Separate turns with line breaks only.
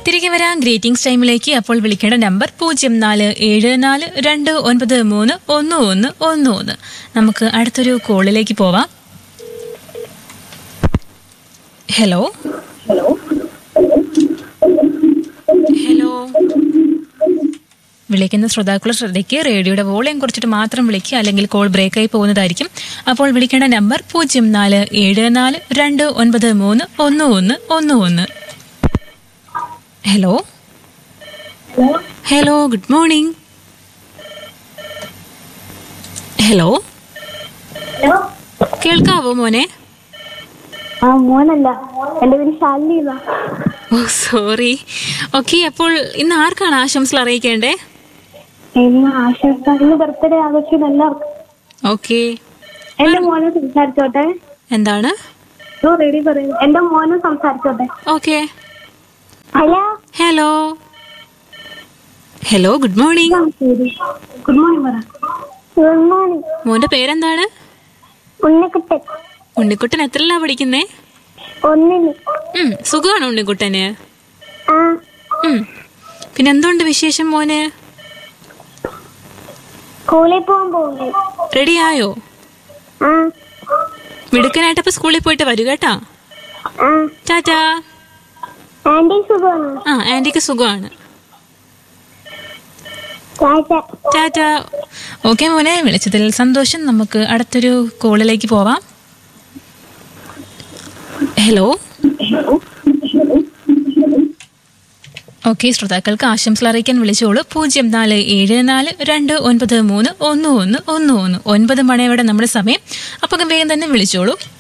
തിരികെ വരാം ഗ്രീറ്റിംഗ്സ് ടൈമിലേക്ക് അപ്പോൾ വിളിക്കേണ്ട നമ്പർ പൂജ്യം നാല് ഏഴ് നാല് രണ്ട് ഒൻപത് മൂന്ന് ഒന്ന് ഒന്ന് ഒന്ന് ഒന്ന് നമുക്ക് അടുത്തൊരു കോളിലേക്ക് പോവാം ഹലോ ഹലോ വിളിക്കുന്ന ശ്രോതാക്കൾ ശ്രദ്ധിക്കുക റേഡിയോയുടെ വോളിയം കുറച്ചിട്ട് മാത്രം വിളിക്കുക അല്ലെങ്കിൽ കോൾ ബ്രേക്കായി പോകുന്നതായിരിക്കും അപ്പോൾ വിളിക്കേണ്ട നമ്പർ പൂജ്യം നാല് ഏഴ് നാല് രണ്ട് ഒൻപത് മൂന്ന് ഒന്ന് ഒന്ന് ഒന്ന് ഒന്ന് hello hello good morning hello
hello
കേൾക്കാവോ മോനെ
ആ മോനല്ല എന്റെ പേര് ശാലിന
ഓ സോറി ഓക്കെ അപ്പോൾ ഇന്ന് ആർക്കാണ് ആശംസകൾ അറിയിക്കേണ്ടേ
ഇന്ന് ആശംസ ഇന്ന് ബർത്ത്ഡേ ആഘോഷിക്കുന്ന എല്ലാവർക്കും
ഓക്കെ
എന്റെ മോനെ സംസാരിച്ചോട്ടെ
എന്താണ്
ഓ റെഡി പറയും എന്റെ മോനെ സംസാരിച്ചോട്ടെ
okay
hello
hello hello good morning
good morning പറ ഗുഡ് മോർണിംഗ്
മോന്റെ പേരെന്താണ്
ഉണ്ണിക്കുട്ടൻ
ഉണ്ണിക്കുട്ടൻ എത്രല്ലാ പഠിക്കുന്നേ
ഒന്നിന്
ഉം സുഖമാണോ ഉണ്ണിക്കുട്ടന്
ആ
ഉം പിന്നെ എന്തുണ്ട് വിശേഷം മോന്
സ്കൂളിൽ പോകാൻ പോകുന്നു
റെഡിയായോ
ആ
മിടുക്കനായിട്ടപ്പോ സ്കൂളിൽ പോയിട്ട് വരൂ കേട്ടാ
ആ
ടാറ്റാ
ആന്റി സുഖമാണ്
ആ ആന്റിക്ക് സുഖമാണ്
ചാച്ച
ടാറ്റാ ഓക്കെ മോനെ വിളിച്ചതിൽ സന്തോഷം നമുക്ക് അടുത്തൊരു കോളിലേക്ക് പോവാം ഹലോ ഓക്കെ ശ്രോതാക്കൾക്ക് ആശംസകൾ അറിയിക്കാൻ വിളിച്ചോളൂ പൂജ്യം നാല് ഏഴ് നാല് രണ്ട് ഒൻപത് മൂന്ന് ഒന്ന് ഒന്ന് ഒന്ന് ഒന്ന് ഒൻപത് മണിയോടെ നമ്മുടെ സമയം അപ്പം വേഗം തന്നെ വിളിച്ചോളൂ